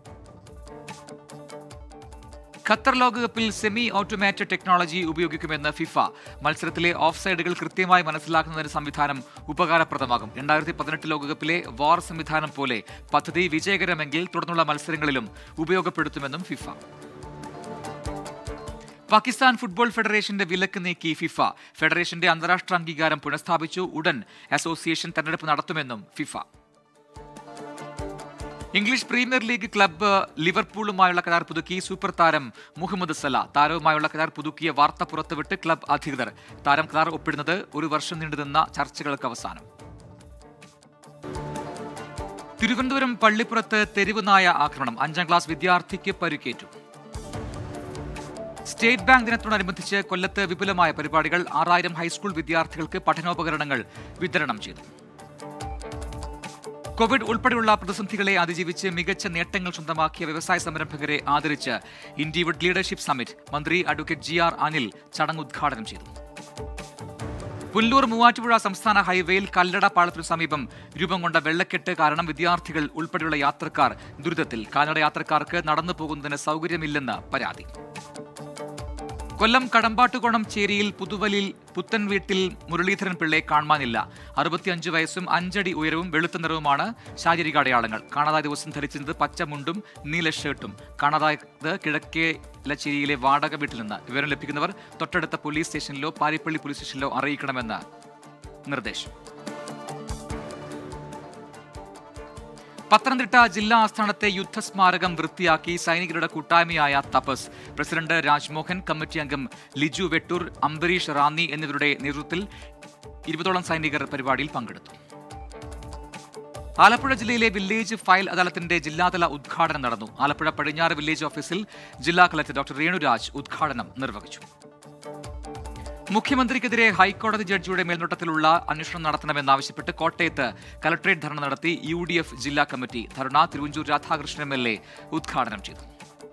S1: ഖത്തർ ലോകകപ്പിൽ സെമി ഓട്ടോമാറ്റഡ് ടെക്നോളജി ഉപയോഗിക്കുമെന്ന് ഫിഫ മത്സരത്തിലെ ഓഫ് സൈഡുകൾ കൃത്യമായി മനസ്സിലാക്കുന്നതിന് സംവിധാനം ഉപകാരപ്രദമാകും രണ്ടായിരത്തി പതിനെട്ട് ലോകകപ്പിലെ വാർ സംവിധാനം പോലെ പദ്ധതി വിജയകരമെങ്കിൽ തുടർന്നുള്ള മത്സരങ്ങളിലും ഉപയോഗപ്പെടുത്തുമെന്നും ഫിഫ പാകിസ്ഥാൻ ഫുട്ബോൾ ഫെഡറേഷന്റെ വിലക്ക് നീക്കി ഫിഫ ഫെഡറേഷന്റെ അന്താരാഷ്ട്ര അംഗീകാരം പുനഃസ്ഥാപിച്ചു ഉടൻ അസോസിയേഷൻ തെരഞ്ഞെടുപ്പ് നടത്തുമെന്നും FIFA English Premier League club ലിവർപൂളുമായുള്ള കരാർ പുതുക്കി സൂപ്പർ താരം മുഹമ്മദ് സല താരവുമായുള്ള കരാർ പുതുക്കിയ വാർത്ത പുറത്തുവിട്ട് ക്ലബ് അധികൃതർ താരം കരാർ ഒപ്പിടുന്നത് ഒരു വർഷം നീണ്ടുനിന്ന ചർച്ചകൾക്ക് അവസാനം തിരുവനന്തപുരം പള്ളിപ്പുറത്ത് തെരുവ് നായ ആക്രമണം അഞ്ചാം ക്ലാസ് വിദ്യാർത്ഥിക്ക് പരിക്കേറ്റു സ്റ്റേറ്റ് ബാങ്ക് ദിനത്തോടനുബന്ധിച്ച് കൊല്ലത്ത് വിപുലമായ പരിപാടികൾ ആറായിരം ഹൈസ്കൂൾ വിദ്യാർത്ഥികൾക്ക് പഠനോപകരണങ്ങൾ വിതരണം ചെയ്തു കോവിഡ് ഉൾപ്പെടെയുള്ള പ്രതിസന്ധികളെ അതിജീവിച്ച് മികച്ച നേട്ടങ്ങൾ സ്വന്തമാക്കിയ വ്യവസായ സംരംഭകരെ ആദരിച്ച് ഇന്ത്യവുഡ് ലീഡർഷിപ്പ് സമ്മിറ്റ് മന്ത്രി അഡ്വക്കേറ്റ് ജി ആർ അനിൽ ചടങ്ങ് ഉദ്ഘാടനം ചെയ്തു പുല്ലൂർ മൂവാറ്റുപുഴ സംസ്ഥാന ഹൈവേയിൽ കല്ലട പാളത്തിനു സമീപം രൂപം കൊണ്ട വെള്ളക്കെട്ട് കാരണം വിദ്യാർത്ഥികൾ ഉൾപ്പെടെയുള്ള യാത്രക്കാർ ദുരിതത്തിൽ കാൽനട യാത്രക്കാർക്ക് നടന്നു പോകുന്നതിന് സൗകര്യമില്ലെന്ന് പരാതി കൊല്ലം കടമ്പാട്ടുകോണം ചേരിയിൽ പുതുവലിൽ പുത്തൻ വീട്ടിൽ മുരളീധരൻ പിള്ളയെ കാണാനില്ല അറുപത്തിയഞ്ച് വയസ്സും അഞ്ചടി ഉയരവും വെളുത്ത നിറവുമാണ് ശാരീരിക അടയാളങ്ങൾ കാണാതായ ദിവസം ധരിച്ചിരുന്നത് പച്ച മുണ്ടും നീല ഷർട്ടും കാണാതായത് കിഴക്കേ ലച്ചേരിയിലെ വാടക വീട്ടിൽ നിന്ന് വിവരം ലഭിക്കുന്നവർ തൊട്ടടുത്ത പോലീസ് സ്റ്റേഷനിലോ പാരിപ്പള്ളി പോലീസ് സ്റ്റേഷനിലോ അറിയിക്കണമെന്ന് നിർദ്ദേശം പത്തനംതിട്ട ജില്ലാ ആസ്ഥാനത്തെ യുദ്ധസ്മാരകം വൃത്തിയാക്കി സൈനികരുടെ കൂട്ടായ്മയായ തപസ് പ്രസിഡന്റ് രാജ്മോഹൻ കമ്മിറ്റി അംഗം ലിജു വെട്ടൂർ അംബരീഷ് റാന്നി എന്നിവരുടെ നേതൃത്വത്തിൽ ഇരുപതോളം സൈനികർ പരിപാടിയിൽ പങ്കെടുത്തു ആലപ്പുഴ ജില്ലയിലെ വില്ലേജ് ഫയൽ അദാലത്തിന്റെ ജില്ലാതല ഉദ്ഘാടനം നടന്നു ആലപ്പുഴ പടിഞ്ഞാറ് വില്ലേജ് ഓഫീസിൽ ജില്ലാ കളക്ടർ ഡോക്ടർ രേണുരാജ് ഉദ്ഘാടനം നിർവഹിച്ചു മുഖ്യമന്ത്രിക്കെതിരെ ഹൈക്കോടതി ജഡ്ജിയുടെ മേൽനോട്ടത്തിലുള്ള അന്വേഷണം നടത്തണമെന്നാവശ്യപ്പെട്ട് കോട്ടയത്ത് കലക്ടറേറ്റ് ധർണ നടത്തി യു ഡി എഫ് ജില്ലാ committee dharna Thiruvanchoor Radhakrishnan M L A ഉദ്ഘാടനം ചെയ്തു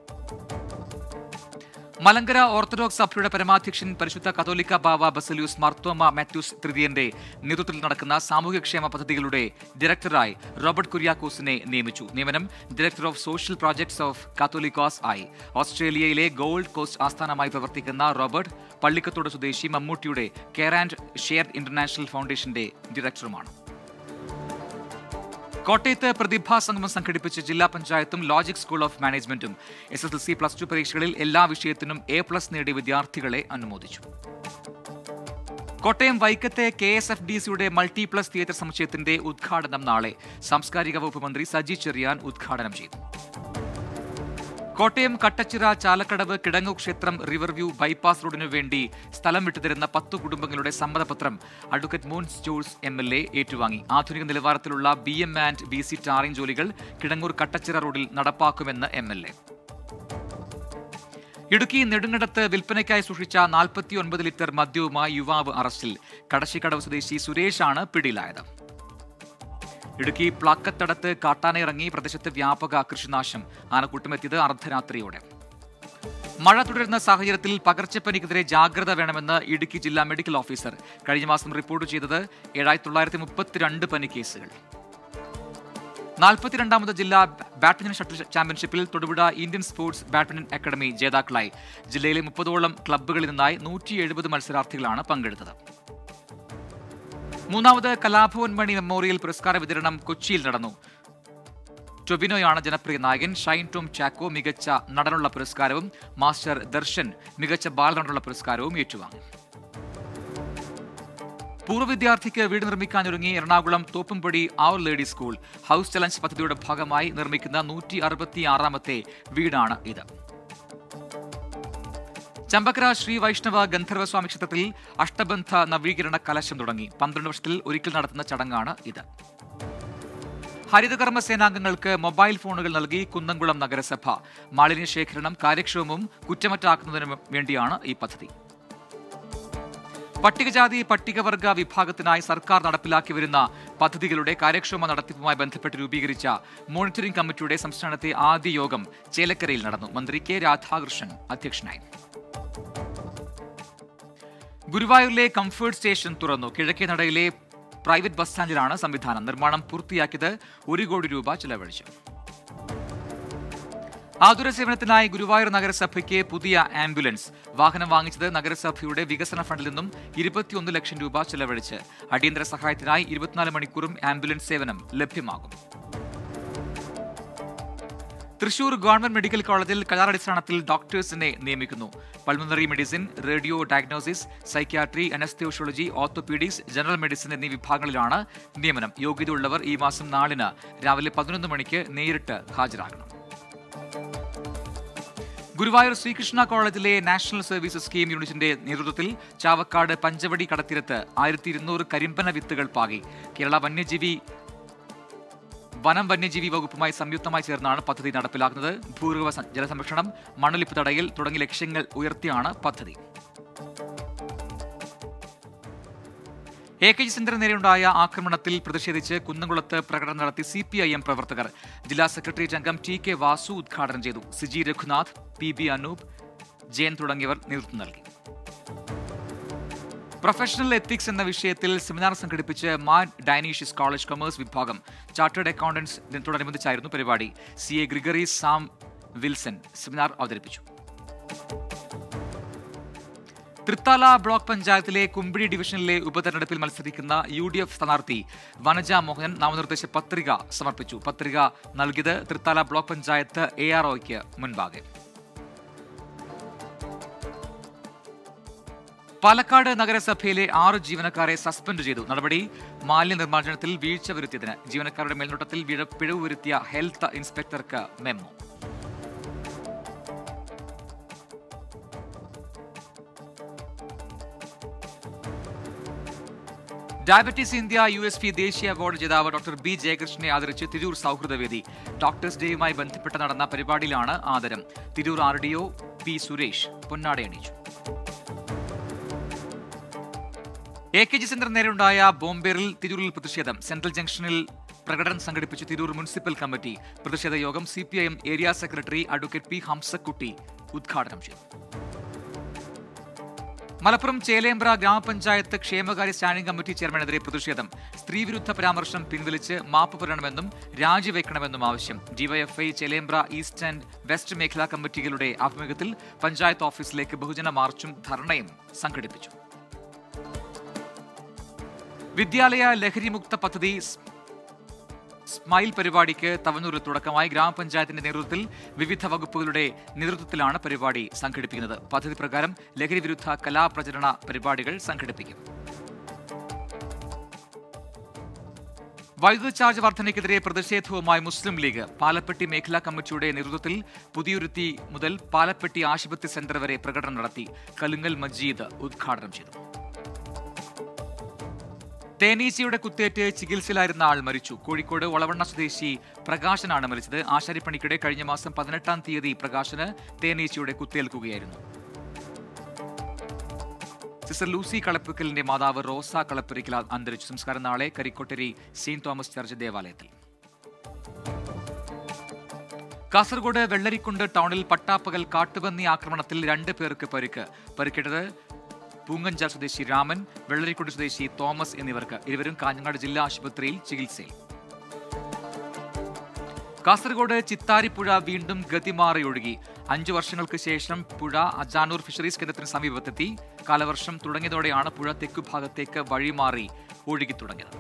S1: മലങ്കര ഓർത്തഡോക്സ് സഭയുടെ പരമാധ്യക്ഷൻ പരിശുദ്ധ കത്തോലിക്ക ബാവ ബസലിയൂസ് മാർത്തോമ മാത്യൂസ് തൃതീയന്റെ നേതൃത്വത്തിൽ നടക്കുന്ന സാമൂഹ്യക്ഷേമ പദ്ധതികളുടെ ഡയറക്ടറായി റോബർട്ട് കുര്യാക്കോസിനെ നിയമിച്ചു നിയമനം director of social projects of Catholicos ആയി ഓസ്ട്രേലിയയിലെ ഗോൾഡ് കോസ്റ്റ് ആസ്ഥാനമായി പ്രവർത്തിക്കുന്ന റോബർട്ട് പള്ളിക്കത്തോട് സ്വദേശി മമ്മൂട്ടിയുടെ കെയർ ആൻഡ് ഷെയർ ഇന്റർനാഷണൽ ഫൗണ്ടേഷന്റെ ഡയറക്ടറുമാണ് കോട്ടയത്ത് പ്രതിഭാ സംഗമം സംഘടിപ്പിച്ച് ജില്ലാ പഞ്ചായത്തും ലോജിക് സ്കൂൾ ഓഫ് മാനേജ്മെന്റും S S L C plus two പരീക്ഷകളിൽ എല്ലാ വിഷയത്തിനും എ പ്ലസ് നേടിയ വിദ്യാർത്ഥികളെ അനുമോദിച്ചു കോട്ടയം വൈക്കത്തെ കെ എസ് എഫ് ഡി സിയുടെ മൾട്ടി പ്ലസ് തിയേറ്റർ സമുച്ചയത്തിന്റെ ഉദ്ഘാടനം നാളെ സാംസ്കാരിക വകുപ്പ് മന്ത്രി സജി ചെറിയാൻ ഉദ്ഘാടനം ചെയ്തു കോട്ടയം കട്ടച്ചിറ ചാലക്കടവ് കിടങ്ങു ക്ഷേത്രം റിവർവ്യൂ ബൈപ്പാസ് റോഡിനു വേണ്ടി സ്ഥലം വിട്ടുതരുന്ന പത്തു കുടുംബങ്ങളുടെ സമ്മതപത്രം അഡ്വക്കേറ്റ് മോൻസ് ജോൾസ് എം എൽ എ ഏറ്റുവാങ്ങി ആധുനിക നിലവാരത്തിലുള്ള B M and B C tarring ജോലികൾ കിടങ്ങൂർ കട്ടച്ചിറ റോഡിൽ നടപ്പാക്കുമെന്ന് എം എൽ എ ഇടുക്കി നെടുങ്കണ്ടത്ത് വിൽപ്പനയ്ക്കായി സൂക്ഷിച്ച നാൽപ്പത്തി ഒൻപത് ലിറ്റർ മദ്യവുമായി യുവാവ് അറസ്റ്റിൽ കടശിക്കടവ് സ്വദേശി സുരേഷാണ് പിടിയിലായത് ഇടുക്കി പ്ലാക്കത്തടത്ത് കാട്ടാനയിറങ്ങി പ്രദേശത്ത് വ്യാപക കൃഷിനാശം ആനക്കൂട്ടമെത്തിയത് അർദ്ധരാത്രിയോടെ മഴ തുടരുന്ന സാഹചര്യത്തിൽ പകർച്ചപ്പനിക്കെതിരെ ജാഗ്രത വേണമെന്ന് ഇടുക്കി ജില്ലാ മെഡിക്കൽ ഓഫീസർ കഴിഞ്ഞ മാസം റിപ്പോർട്ട് ചെയ്തത് ഏഴായിരത്തി തൊള്ളായിരത്തി മുപ്പത്തിരണ്ട് പനി കേസുകൾ നാൽപ്പത്തിരണ്ടാമത് ജില്ലാ ബാഡ്മിന്റൺ ഷട്ടിൽ ചാമ്പ്യൻഷിപ്പിൽ Thodupuzha Indian sports badminton academy ജേതാക്കളായി ജില്ലയിലെ മുപ്പതോളം ക്ലബ്ബുകളിൽ നിന്നായി നൂറ്റി എഴുപത് മത്സരാർത്ഥികളാണ് പങ്കെടുത്തത് മൂന്നാമത് കലാഭവൻ മണി മെമ്മോറിയൽ പുരസ്കാര വിതരണം കൊച്ചിയിൽ നടന്നു ടൊബിനോയാണ് ജനപ്രിയ നായകൻ ഷൈൻ ടോം ചാക്കോ മികച്ച നടനുള്ള പുരസ്കാരവും മാസ്റ്റർ ദർശൻ മികച്ച ബാലനടനുള്ള പുരസ്കാരവും ഏറ്റുവാങ്ങി പൂർവ്വ വിദ്യാർത്ഥിക്ക് വീട് നിർമ്മിക്കാനൊരുങ്ങി Ernakulam Thoppumpady our lady school house challenge പദ്ധതിയുടെ ഭാഗമായി നിർമ്മിക്കുന്ന നൂറ്റി അറുപത്തി ആറാമത്തെ വീടാണ് ഇത് ചമ്പക്കര ശ്രീ വൈഷ്ണവ ഗന്ധർവസ്വാമി ക്ഷേത്രത്തിൽ അഷ്ടബന്ധ നവീകരണ കലശം തുടങ്ങി പന്ത്രണ്ട് വർഷത്തിൽ ഒരിക്കൽ നടത്തുന്ന ചടങ്ങാണ് ഇത് ഹരിതകർമ്മ സേനാംഗങ്ങൾക്ക് മൊബൈൽ ഫോണുകൾ നൽകി കുന്നംകുളം നഗരസഭ മാലിന്യ ശേഖരണം കാര്യക്ഷമവും കുറ്റമറ്റാക്കുന്നതിനും വേണ്ടിയാണ് ഈ പദ്ധതി പട്ടികജാതി പട്ടികവർഗ വിഭാഗത്തിനായി സർക്കാർ നടപ്പിലാക്കി വരുന്ന പദ്ധതികളുടെ കാര്യക്ഷമ നടത്തിപ്പുമായി ബന്ധപ്പെട്ട് രൂപീകരിച്ച മോണിറ്ററിംഗ് കമ്മിറ്റിയുടെ സംസ്ഥാനത്തെ ആദ്യ യോഗം ചേലക്കരയിൽ നടന്നു മന്ത്രി കെ രാധാകൃഷ്ണൻ അധ്യക്ഷനായി ഗുരുവായൂരിലെ കംഫേർട്ട് സ്റ്റേഷൻ തുറന്നു കിഴക്കേ നടയിലെ പ്രൈവറ്റ് ബസ് സ്റ്റാൻഡിലാണ് സംവിധാനം നിർമ്മാണം പൂർത്തിയാക്കിയത് ഒരു കോടി രൂപ ചെലവഴിച്ചു ആതുര സേവനത്തിനായി ഗുരുവായൂർ നഗരസഭയ്ക്ക് പുതിയ ആംബുലൻസ് വാഹനം വാങ്ങിച്ചത് നഗരസഭയുടെ വികസന ഫണ്ടിൽ നിന്നും ഇരുപത്തിയൊന്ന് ലക്ഷം രൂപ ചെലവഴിച്ച് അടിയന്തര സഹായത്തിനായി ഇരുപത്തിനാല് മണിക്കൂറും ആംബുലൻസ് സേവനം ലഭ്യമാകും തൃശൂർ ഗവൺമെന്റ് മെഡിക്കൽ കോളേജിൽ കരാറടിസ്ഥാനത്തിൽ ഡോക്ടേഴ്സിനെ നിയമിക്കുന്നു pulmonary medicine radio diagnosis psychiatry anaesthesiology orthopaedics general medicine എന്നീ വിഭാഗങ്ങളിലാണ് നിയമനം യോഗ്യതയുള്ളവർ ഈ മാസം നാലിന് രാവിലെ പതിനൊന്ന് മണിക്ക് നേരിട്ട് ഹാജരാകണം ഗുരുവായൂർ ശ്രീകൃഷ്ണ കോളേജിലെ നാഷണൽ സർവീസ് സ്കീം യൂണിറ്റിന്റെ നേതൃത്വത്തിൽ ചാവക്കാട് പഞ്ചവടി കടത്തിരത്ത് ആയിരത്തി ഇരുന്നൂറ് കരിമ്പന വിത്തുകൾ പാകി കേരള വന്യജീവി വനം വന്യജീവി വകുപ്പുമായി സംയുക്തമായി ചേർന്നാണ് പദ്ധതി നടപ്പിലാക്കുന്നത് ഭൂഗർഭ സ- ജലസംരക്ഷണം മണ്ണൊലിപ്പ് തടയൽ തുടങ്ങിയ ലക്ഷ്യങ്ങൾ ഉയർത്തിയാണ് പദ്ധതി എ കെ ജി സെന്ററിന് നേരെയുണ്ടായ ആക്രമണത്തിൽ പ്രതിഷേധിച്ച് കുന്നംകുളത്ത് പ്രകടനം നടത്തി സി പി ഐ എം പ്രവർത്തകർ ജില്ലാ സെക്രട്ടേറിയറ്റ് അംഗം ടി കെ വാസു ഉദ്ഘാടനം ചെയ്തു സിജി രഘുനാഥ് പി ബി അനൂപ് ജയൻ തുടങ്ങിയവർ നേതൃത്വം നൽകി പ്രൊഫഷണൽ എത്തിക്സ് എന്ന വിഷയത്തിൽ സെമിനാർ സംഘടിപ്പിച്ച് മാ ഡൈനീഷ്യസ് കോളേജ് കൊമേഴ്സ് വിഭാഗം ചാർട്ടേഡ് അക്കൗണ്ടൻസ് ദിനത്തോടനുബന്ധിച്ചായിരുന്നു പരിപാടി C A Gregory Sam Wilson seminar അവതരിപ്പിച്ചു തൃത്താല ബ്ലോക്ക് പഞ്ചായത്തിലെ കുമ്പിടി ഡിവിഷനിലെ ഉപതെരഞ്ഞെടുപ്പിൽ മത്സരിക്കുന്ന യു ഡി എഫ് സ്ഥാനാർത്ഥി വനജ മോഹൻ നാമനിർദ്ദേശ പത്രിക സമർപ്പിച്ചു പത്രിക നൽകിയത് Thrithala block panchayat A R ഒയ്ക്ക് മുൻപാകെ പാലക്കാട് നഗരസഭയിലെ ആറ് ജീവനക്കാരെ സസ്പെൻഡ് ചെയ്തു നടപടി മാലിന്യ നിർമ്മാർജ്ജനത്തിൽ വീഴ്ച വരുത്തിയതിന് ജീവനക്കാരുടെ മേൽനോട്ടത്തിൽ വിഴ- പിഴവ് വരുത്തിയ ഹെൽത്ത് ഇൻസ്പെക്ടർക്ക് memo diabetes India U S P ദേശീയ അവാർഡ് ജേതാവ് ഡോക്ടർ ബി ജയകൃഷ്ണനെ ആദരിച്ച് തിരൂർ സൗഹൃദവേദി ഡോക്ടേഴ്സ് ഡേയുമായി ബന്ധപ്പെട്ട് നടന്ന പരിപാടിയിലാണ് ആദരം Tirur R D O P Suresh പൊന്നാടയണിയിച്ചു എ കെ ജി സെന്റർ നേരെയുണ്ടായ ബോംബേറിൽ തിരൂരിൽ പ്രതിഷേധം സെൻട്രൽ ജംഗ്ഷനിൽ പ്രകടനം സംഘടിപ്പിച്ച തിരൂർ മുനിസിപ്പൽ കമ്മിറ്റി പ്രതിഷേധ യോഗം C P I M area secretary advocate P Hamsakutty ഉദ്ഘാടനം ചെയ്തു മലപ്പുറം ചേലേമ്പ്ര ഗ്രാമപഞ്ചായത്ത് ക്ഷേമകാര്യ സ്റ്റാൻഡിംഗ് കമ്മിറ്റി ചെയർമാനെതിരെ പ്രതിഷേധം സ്ത്രീവിരുദ്ധ പരാമർശം പിൻവലിച്ച് മാപ്പ് പറയണമെന്നും രാജിവെക്കണമെന്നും ആവശ്യം DYFI Chelembra east and west മേഖലാ കമ്മിറ്റികളുടെ ആഭിമുഖ്യത്തിൽ പഞ്ചായത്ത് ഓഫീസിലേക്ക് ബഹുജന മാർച്ചും ധർണയും സംഘടിപ്പിച്ചു വിദ്യാലയ ലഹരിമുക്ത പദ്ധതി സ്- സ്മൈൽ പരിപാടിക്ക് തവനൂരിൽ തുടക്കമായി ഗ്രാമപഞ്ചായത്തിന്റെ നേതൃത്വത്തിൽ വിവിധ വകുപ്പുകളുടെ നേതൃത്വത്തിലാണ് പരിപാടി സംഘടിപ്പിക്കുന്നത് പദ്ധതി പ്രകാരം ലഹരി വിരുദ്ധ കലാപ്രചരണ പരിപാടികൾ സംഘടിപ്പിക്കും വൈദ്യുതി ചാർജ് വർധനയ്ക്കെതിരെ പ്രതിഷേധവുമായി മുസ്ലിം ലീഗ് പാലപ്പെട്ടി മേഖലാ കമ്മിറ്റിയുടെ നേതൃത്വത്തിൽ പുതിയുരുത്തി മുതൽ പാലപ്പെട്ടി ആശുപത്രി സെന്റർ വരെ പ്രകടനം നടത്തി കലുങ്ങൽ മജീദ് ഉദ്ഘാടനം ചെയ്തു തേനീച്ചയുടെ കുത്തേറ്റ് ചികിത്സയിലായിരുന്ന ആൾ മരിച്ചു കോഴിക്കോട് ഒളവണ്ണ സ്വദേശി പ്രകാശനാണ് മരിച്ചത് ആശാരിപ്പണിക്കിടെ കഴിഞ്ഞ മാസം പതിനെട്ടാം തീയതി പ്രകാശന് തേനീച്ചയുടെ കുത്തേൽക്കുകയായിരുന്നു സിസ്റ്റർ ലൂസി കളപ്പിക്കലിന്റെ മാതാവ് റോസ കളപ്പുരിക്കൽ അന്തരിച്ചു സംസ്കാരം നാളെ കരിക്കോട്ടരി സെയിന്റ് തോമസ് ചർച്ച് ദേവാലയത്തിൽ കാസർഗോഡ് വെള്ളരിക്കുണ്ട് ടൗണിൽ പട്ടാപ്പകൽ കാട്ടുപന്നി ആക്രമണത്തിൽ രണ്ട് പേർക്ക് പരിക്ക് പരിക്കേറ്റത് പൂങ്കഞ്ച സ്വദേശി രാമൻ വെള്ളരിക്കുണ്ട് സ്വദേശി തോമസ് എന്നിവർക്ക് ഇരുവരും കാഞ്ഞങ്ങാട് ജില്ലാ ആശുപത്രിയിൽ ചികിത്സയിൽ കാസർഗോഡ് ചിത്താരിപ്പുഴ വീണ്ടും ഗതിമാറി ഒഴുകി അഞ്ചു വർഷങ്ങൾക്ക് ശേഷം പുഴ അജാനൂർ ഫിഷറീസ് കേന്ദ്രത്തിന് സമീപത്തെത്തി കാലവർഷം തുടങ്ങിയതോടെയാണ് പുഴ തെക്കുഭാഗത്തേക്ക് വഴിമാറി ഒഴുകി തുടങ്ങിയത്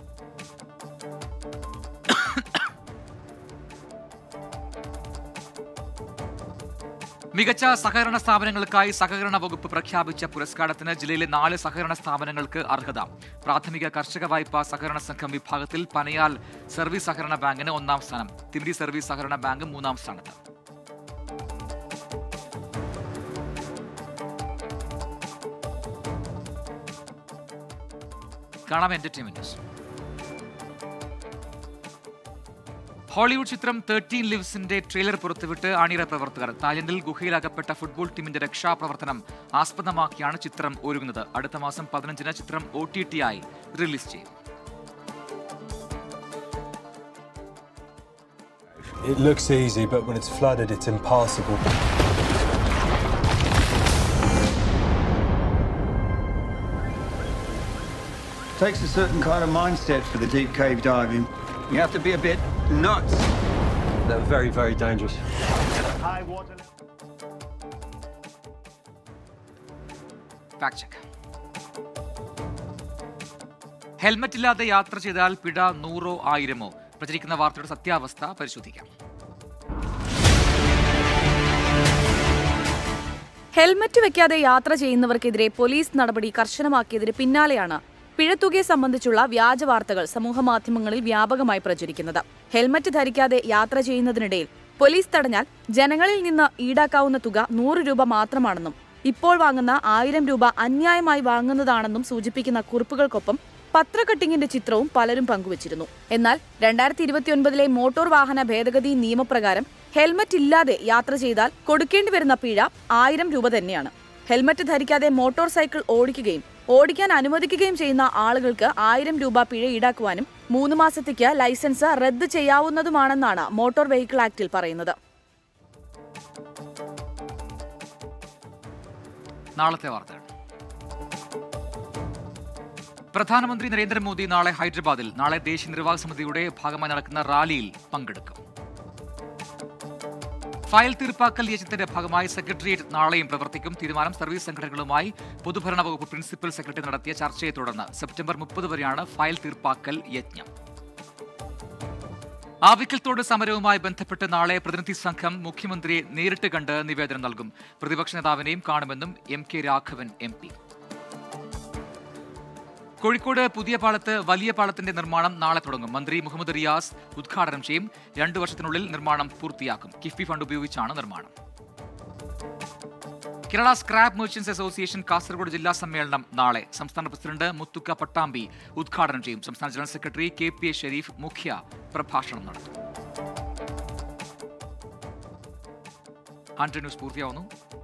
S1: മികച്ച സഹകരണ സ്ഥാപനങ്ങൾക്കായി സഹകരണ വകുപ്പ് പ്രഖ്യാപിച്ച പുരസ്കാരത്തിന് ജില്ലയിലെ നാല് സഹകരണ സ്ഥാപനങ്ങൾക്ക് അർഹത പ്രാഥമിക കർഷക വായ്പാ സഹകരണ സംഘം വിഭാഗത്തിൽ പനയാൽ സർവീസ് സഹകരണ ബാങ്കിന് ഒന്നാം സ്ഥാനം തിമിരി സർവീസ് സഹകരണ ബാങ്ക് മൂന്നാം സ്ഥാനത്ത് കാണാം എന്റർടൈൻമെന്റ് ന്യൂസ് ഹോളിവുഡ് ചിത്രം തേർട്ടീൻ ലിവ്സിന്റെ ട്രെയിലർ പുറത്തുവിട്ട് അണിയറ പ്രവർത്തകർ തായ്ലൻഡിൽ ഗുഹയിൽ അകപ്പെട്ട ഫുട്ബോൾ ടീമിന്റെ രക്ഷാപ്രവർത്തനം ആസ്പദമാക്കിയാണ് ചിത്രം ഒരുങ്ങുന്നത് അടുത്ത മാസം പതിനഞ്ചിന് ചിത്രം ഒ ടി ടി ആയി റിലീസ് ചെയ്യും
S3: It looks easy, but when it's flooded, it's impassable.
S4: Takes a certain kind of mindset for the deep cave diving. You have to be a bit nuts.
S3: They're very, very dangerous.
S4: High water.
S1: Fact check helmet ഇല്ലാതെ യാത്ര ചെയ്താൽ പിഴ നൂറോ ആയിരമോ പ്രചരിക്കുന്ന വാർത്തയുടെ സത്യാവസ്ഥ പരിശോധിക്കാം
S5: ഹെൽമറ്റ് വെക്കാതെ യാത്ര ചെയ്യുന്നവർക്കെതിരെ പോലീസ് നടപടി കർശനമാക്കിയതിന് പിന്നാലെയാണ് പിഴത്തുകയെ സംബന്ധിച്ചുള്ള വ്യാജ വാർത്തകൾ സമൂഹമാധ്യമങ്ങളിൽ വ്യാപകമായി പ്രചരിക്കുന്നത് ഹെൽമറ്റ് ധരിക്കാതെ യാത്ര ചെയ്യുന്നതിനിടയിൽ പോലീസ് തടഞ്ഞാൽ ജനങ്ങളിൽ നിന്ന് ഈടാക്കാവുന്ന തുക നൂറ് രൂപ മാത്രമാണെന്നും ഇപ്പോൾ വാങ്ങുന്ന ആയിരം രൂപ അന്യായമായി വാങ്ങുന്നതാണെന്നും സൂചിപ്പിക്കുന്ന കുറിപ്പുകൾക്കൊപ്പം പത്രക്കട്ടിങ്ങിന്റെ ചിത്രവും പലരും പങ്കുവച്ചിരുന്നു എന്നാൽ രണ്ടായിരത്തി ഇരുപത്തിയൊൻപതിലെ മോട്ടോർ വാഹന ഭേദഗതി നിയമപ്രകാരം ഹെൽമറ്റ് ഇല്ലാതെ യാത്ര ചെയ്താൽ കൊടുക്കേണ്ടി വരുന്ന പിഴ ആയിരം രൂപ തന്നെയാണ് ഹെൽമറ്റ് ധരിക്കാതെ മോട്ടോർ സൈക്കിൾ ഓടിക്കുകയും ഓടിക്കാൻ അനുവദിക്കുകയും ചെയ്യുന്ന ആളുകൾക്ക് ആയിരം രൂപ പിഴ ഈടാക്കുവാനും മൂന്ന് മാസത്തേക്ക് ലൈസൻസ് റദ്ദ് ചെയ്യാവുന്നതുമാണെന്നാണ് മോട്ടോർ വെഹിക്കിൾ ആക്ടിൽ പറയുന്നത്
S1: നാളത്തെ വാർത്തകൾ പ്രധാനമന്ത്രി നരേന്ദ്രമോദി നാളെ ഹൈദരാബാദിൽ നാളെ ദേശീയ നിർവാഹക സമിതിയുടെ ഭാഗമായി നടക്കുന്ന റാലിയിൽ പങ്കെടുക്കും ഫയൽ തീർപ്പാക്കൽ യജ്ഞത്തിന്റെ ഭാഗമായി സെക്രട്ടേറിയറ്റ് നാളെയും പ്രവർത്തിക്കും തീരുമാനം സർവീസ് സംഘടനകളുമായി പൊതുഭരണ വകുപ്പ് പ്രിൻസിപ്പൽ സെക്രട്ടറി നടത്തിയ ചർച്ചയെ തുടർന്ന് സെപ്റ്റംബർ മുപ്പത് വരെയാണ് ഫയൽ തീർപ്പാക്കൽ യജ്ഞം ആവിക്കൽത്തോട് സമരവുമായി ബന്ധപ്പെട്ട് നാളെ പ്രതിനിധി സംഘം മുഖ്യമന്ത്രിയെ നേരിട്ട് കണ്ട് നിവേദനം നൽകും പ്രതിപക്ഷ നേതാവിനെയും കാണുമെന്നും M K Raghavan M P Kozhikode പുതിയ പാലത്ത് വലിയ പാലത്തിന്റെ നിർമ്മാണം നാളെ തുടങ്ങും മന്ത്രി മുഹമ്മദ് റിയാസ് ഉദ്ഘാടനം ചെയ്യും രണ്ടു വർഷത്തിനുള്ളിൽ നിർമ്മാണം പൂർത്തിയാക്കും കിഫ്ബി ഫണ്ട് ഉപയോഗിച്ചാണ് നിർമ്മാണം Kerala scrap merchants association Kasaragod ജില്ലാ സമ്മേളനം നാളെ സംസ്ഥാന പ്രസിഡന്റ് മുത്തുക്ക പട്ടാമ്പി ഉദ്ഘാടനം ചെയ്യും സംസ്ഥാന general secretary K P A Shareef മുഖ്യ പ്രഭാഷണം നടത്തും ആൻഡ്രി ന്യൂസ് പൂർത്തിയാവുന്നു